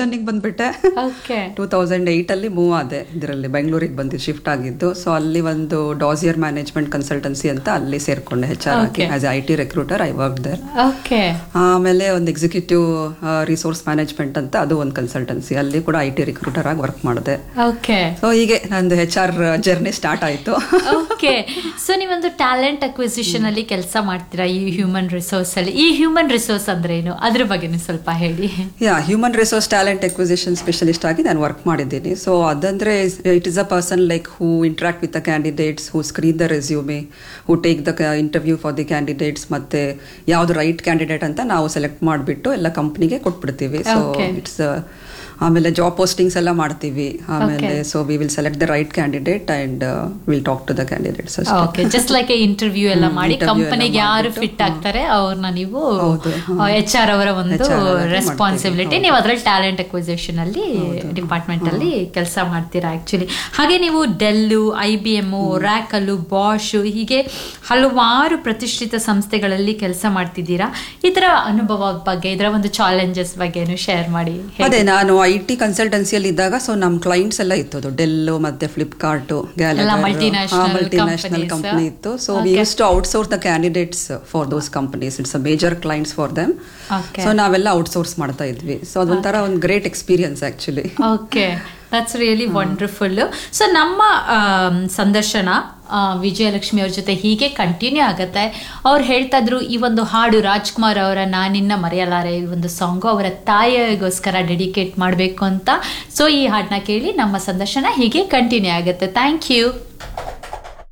ಪ್ರೊಡಕ್ಷನ್ಗೆ ಬಂದ್ಬಿಟ್ಟೆ okay two thousand ಏಯ್ಟಲ್ಲಿ move ಆದೆ ಇದರಲ್ಲಿ ಬೆಂಗಳೂರಿಗೆ ಬಂದು ಶಿಫ್ಟ್ ಆಗಿದ್ದು ಸೊ ಅಲ್ಲಿ ಒಂದು ಡಾಸಿಯರ್ ಮ್ಯಾನೇಜ್ಮೆಂಟ್ ಕನ್ಸಲ್ಟೆನ್ಸಿ ಅಂತ ಅಲ್ಲಿ ಸೇರ್ಕೊಂಡೆ ಹೆಚ್ ಆರ್ ಆಗಿ Okay. As I T recruiter I work there okay ಆಮೇಲೆ ಒಂದು ಎಕ್ಸಿಕ್ಯೂಟಿವ್ ರಿಸೋರ್ಸ್ ಮ್ಯಾನೇಜ್ಮೆಂಟ್ ಅಂತ ಅದು ಒಂದು ಕನ್ಸಲ್ಟೆನ್ಸಿ ಅಲ್ಲಿ ಕೂಡ ಐ ಟಿ ರಿಕ್ರೂಟರ್ ಆಗಿ ವರ್ಕ್ ಮಾಡಿದೆ ಓಕೆ ಸೊ ಹೀಗೆ ನಂದು ಹೆಚ್ ಆರ್ ಜರ್ನಿ ಸ್ಟಾರ್ಟ್ ಆಯಿತು ಓಕೆ ಸೊ ನೀವೊಂದು ಟ್ಯಾಲೆಂಟ್ ಅಕ್ವಿಸಿಷನ್ ಅಲ್ಲಿ ಕೆಲಸ ಮಾಡ್ತೀರಾ ಈ ಹ್ಯೂಮನ್ ರಿಸೋರ್ಸ್ ಅಲ್ಲಿ ಈ ಹ್ಯೂಮನ್ ರಿಸೋರ್ಸ್ ಅಂದ್ರೆ ಏನು ಅದ್ರ ಬಗ್ಗೆನೂ ಸ್ವಲ್ಪ ಹೇಳಿ yeah human resource talent acquisition specialist ಆಗಿ ನಾನು ವರ್ಕ್ ಮಾಡಿದ್ದೀನಿ ಸೊ ಅದಂದ್ರೆ it is a person like who interact with the candidates who screen the resume who take the interview for the candidates ಮತ್ತೆ ಯಾವ್ದು ರೈಟ್ ಕ್ಯಾಂಡಿಡೇಟ್ ಅಂತ ನಾವು select ಮಾಡಿಬಿಟ್ಟು ಎಲ್ಲ ಕಂಪ್ನಿಗೆ ಕೊಟ್ಬಿಡ್ತೀವಿ ಸೊ Okay. ಇಟ್ಸ್ ಆಮೇಲೆ ಜಾಬ್ ಪೋಸ್ಟಿಂಗ್ಸ್ ಎಲ್ಲ ಮಾಡ್ತೀವಿ ಆಮೇಲೆ Okay. So we will select the right candidate and will talk to the candidates ಅಷ್ಟೇ ಓಕೆ ಜಸ್ಟ್ ಲೈಕ್ ಇಂಟರ್ವ್ಯೂ ಎಲ್ಲ ಹ್ಮ್, ಮಾಡಿ interview ಎಲ್ಲ ಕಂಪನಿಗೆ ಯಾರು ಮಾಡ್ಬಿಟ್ಟು, ಫಿಟ್ ಆಗ್ತಾರೆ ಅವ್ರನ್ನ ನೀವು ಹೌದು, ಹ್ಮ್. ಎಚ್ ಆರ್ ಅವರ ಒಂದು HR ಅವರೇ ರೆಸ್ಪಾನ್ಸಿಬಿಲಿಟಿ ಮಾಡ್ತೀವಿ, ನೀವು ಅದ್ರಲ್ಲಿ ಟ್ಯಾಲೆಂಟ್ ಅಕ್ವಿಸಿಷನ್ ಅಲ್ಲಿ ಡಿಪಾರ್ಟ್ಮೆಂಟ್ ಅಲ್ಲಿ ಕೆಲಸ ಮಾಡ್ತೀರಾ ಆಕ್ಚುಲಿ ಹಾಗೆ ನೀವು Dell I B M Oracle Bosch ಹೀಗೆ ಹಲವಾರು ಪ್ರತಿಷ್ಠಿತ ಸಂಸ್ಥೆಗಳಲ್ಲಿ ಕೆಲಸ ಮಾಡ್ತಿದ್ದೀರಾ ಇದರ ಅನುಭವ ಬಗ್ಗೆ ಇದರ ಒಂದು ಚಾಲೆಂಜಸ್ ಬಗ್ಗೆನೂ ಶೇರ್ ಮಾಡಿ ಹೇಗೆ? ಅದೇ ನಾನು ಐ ಟಿ ಕನ್ಸಲ್ಟೆನ್ಸಿಯಲ್ಲಿ ಇದ್ದಾಗ ಸೊ ನಮ್ಮ ಕ್ಲೈಂಟ್ಸ್ ಎಲ್ಲ ಇತ್ತು ಅದು ಡೆಲ್ಲು ಮತ್ತೆ ಫ್ಲಿಪ್ಕಾರ್ಟ್ ಎಲ್ಲ multinational ಮಲ್ಟಿನ್ಯಾಷನಲ್ companies. ಕಂಪನಿ ಇತ್ತು so we Okay. Use to outsource the candidates for those companies it's a major clients for them Okay. So ನಾವೆಲ್ಲ ಔಟ್ಸೋರ್ಸ್ ಮಾಡ್ತಾ ಇದ್ವಿ ಸೊ ಅದೊಂಥರ ಒಂದು great experience actually okay that's really wonderful so ನಮ್ಮ um, ಸಂದರ್ಶನ ಆ, ವಿಜಯಲಕ್ಷ್ಮಿ ಅವ್ರ ಜೊತೆ ಹೀಗೆ ಕಂಟಿನ್ಯೂ ಆಗತ್ತೆ ಅವ್ರು ಹೇಳ್ತಾ ಇದ್ರು ಈ ಒಂದು ಹಾಡು ರಾಜ್ಕುಮಾರ್ ಅವರ ನಾನಿನ್ನ ಮರೆಯಲಾರೆ ಈ ಒಂದು ಸಾಂಗು ಅವರ ತಾಯಿಗೋಸ್ಕರ ಡೆಡಿಕೇಟ್ ಮಾಡಬೇಕು ಅಂತ ಸೊ ಈ ಹಾಡನ್ನ ಕೇಳಿ ನಮ್ಮ ಸಂದರ್ಶನ ಹೀಗೆ ಕಂಟಿನ್ಯೂ ಆಗುತ್ತೆ ಥ್ಯಾಂಕ್ ಯು